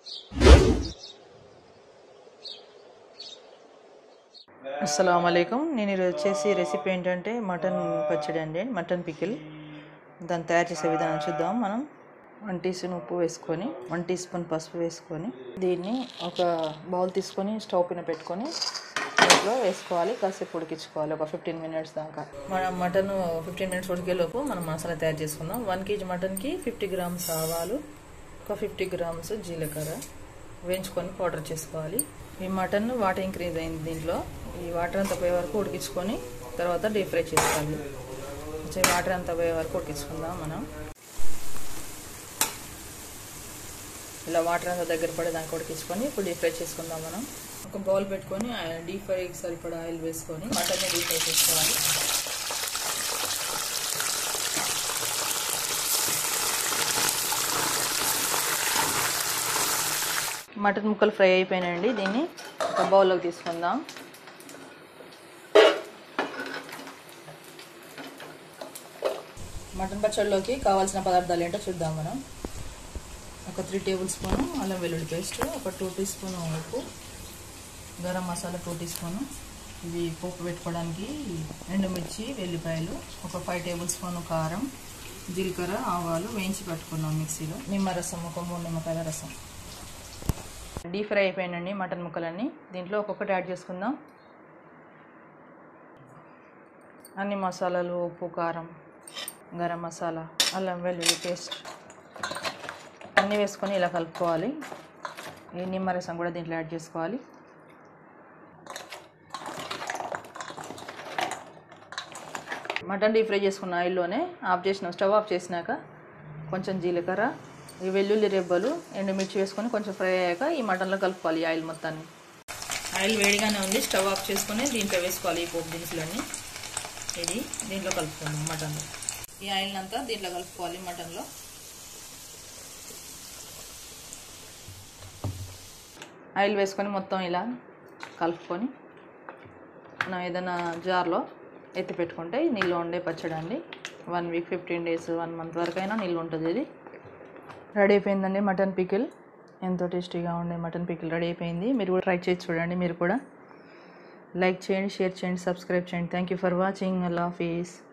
అస్సలం అయికం నేను ఈరోజు చేసే రెసిపీ ఏంటంటే మటన్ పచ్చడి అండి మటన్ పికిల్ దాన్ని తయారు చేసే విధానం చూద్దాం మనం వన్ టీ స్పూన్ ఉప్పు వేసుకొని వన్ టీ స్పూన్ పసుపు వేసుకొని దీన్ని ఒక బౌల్ తీసుకొని స్టవ్ పైన పెట్టుకొని దాంట్లో వేసుకోవాలి కాసేపు ఉడికించుకోవాలి ఒక ఫిఫ్టీన్ మినిట్స్ దాకా మనం మటన్ ఫిఫ్టీన్ మినిట్స్ ఉడికేలోపు మనం మసాలా తయారు చేసుకుందాం వన్ కేజీ మటన్కి ఫిఫ్టీ గ్రామ్స్ ఆవాలు ఒక ఫిఫ్టీ గ్రామ్స్ జీలకర్ర వేయించుకొని పౌడర్ చేసుకోవాలి ఈ మటన్ వాటర్ ఇంక్రీజ్ అయింది దీంట్లో ఈ వాటర్ అంతా పోయే వరకు ఉడికించుకొని తర్వాత డీప్ ఫ్రై చేసుకోవాలి కొంచెం వాటర్ అంతా పోయే వరకు ఉడికించుకుందాం మనం ఇలా వాటర్ అంతా దగ్గర పడేదాకా ఉడికించుకొని ఇప్పుడు డీప్ ఫ్రై చేసుకుందాం మనం ఒక బౌల్ పెట్టుకొని డీప్ ఫ్రైకి సరిపడా ఆయిల్ వేసుకొని మటన్ని డీప్ ఫ్రై చేసుకోవాలి మటన్ ముక్కలు ఫ్రై అయిపోయినాయండి దీన్ని ఒక బౌల్లోకి తీసుకుందాం మటన్ పచ్చడిలోకి కావాల్సిన పదార్థాలు ఏంటో చూద్దాం మనం ఒక త్రీ టేబుల్ స్పూన్ అల్లం వెల్లుల్లి పేస్ట్ ఒక టూ టీ స్పూన్ ఉప్పు garam masala two teaspoon ఇవి పోపు పెట్టుకోవడానికి ఎండుమిర్చి వెల్లిపాయలు ఒక ఫైవ్ టేబుల్ స్పూన్ కారం జీలకర్ర ఆవాలు వేయించి పెట్టుకున్నాం మిక్సీలో నిమ్మరసం ఒక మూడు నిమ్మకాయల రసం డీప్ ఫ్రై అయిపోయినండి మటన్ ముక్కలన్నీ దీంట్లో ఒక్కొక్కటి యాడ్ చేసుకుందాం అన్ని మసాలాలు ఉప్పు కారం గరం మసాలా అల్లం వెల్లుల్లి పేస్ట్ అన్నీ వేసుకొని ఇలా కలుపుకోవాలి ఈ నిమ్మరసం కూడా దీంట్లో యాడ్ చేసుకోవాలి మటన్ డీప్ ఫ్రై చేసుకున్న ఆయిల్లోనే ఆఫ్ చేసిన స్టవ్ ఆఫ్ చేసినాక కొంచెం జీలకర్ర ఈ వెల్లుల్లి రెబ్బలు ఎండుమిర్చి వేసుకొని కొంచెం ఫ్రై అయ్యాక ఈ మటన్లో కలుపుకోవాలి ఈ ఆయిల్ మొత్తాన్ని ఆయిల్ వేడిగానే ఉంది స్టవ్ ఆఫ్ చేసుకొని దీంట్లో వేసుకోవాలి ఈ పోపు దినుసులన్నీ ఇది దీంట్లో కలుపుకుందాం మటన్లో ఈ ఆయిల్ అంతా దీంట్లో కలుపుకోవాలి మటన్లో ఆయిల్ వేసుకొని మొత్తం ఇలా కలుపుకొని మనం ఏదైనా జార్లో ఎత్తి పెట్టుకుంటే నీళ్ళు ఉండే పచ్చడి అండి one week fifteen days one month వరకు అయినా నీళ్ళు ఉంటుంది ఇది రెడీ అయిపోయిందండి మటన్ పికిల్ ఎంతో టేస్టీగా ఉండే మటన్ పికిల్ రెడీ అయిపోయింది మీరు కూడా ట్రై చేసి చూడండి మీరు కూడా లైక్ చేయండి షేర్ చేయండి సబ్స్క్రైబ్ చేయండి థ్యాంక్ యూ ఫర్ వాచింగ్ అల్లా హాఫీస్